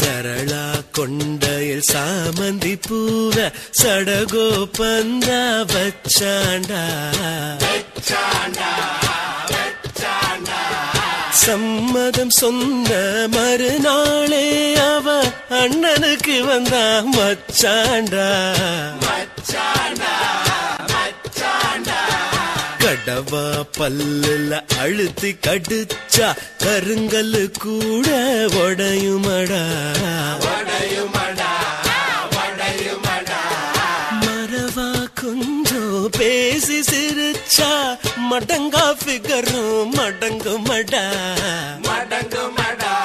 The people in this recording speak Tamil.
சரளா கொண்டையில் சாமந்தி பூவ சடகோ பந்தா வச்சாண்டா சம்மதம் சொன்ன மறுநாளே அவ அண்ணனுக்கு வந்தா மச்சாண்டா கடவா பல்லுல அழுத்தி கடிச்சா கருங்கல்லு கூட உடையுமடா மறவா கொஞ்சம் பேசி சிரிச்சா மடங்கா ஃபிகரும் மடங்குமடா மடங்கு மடா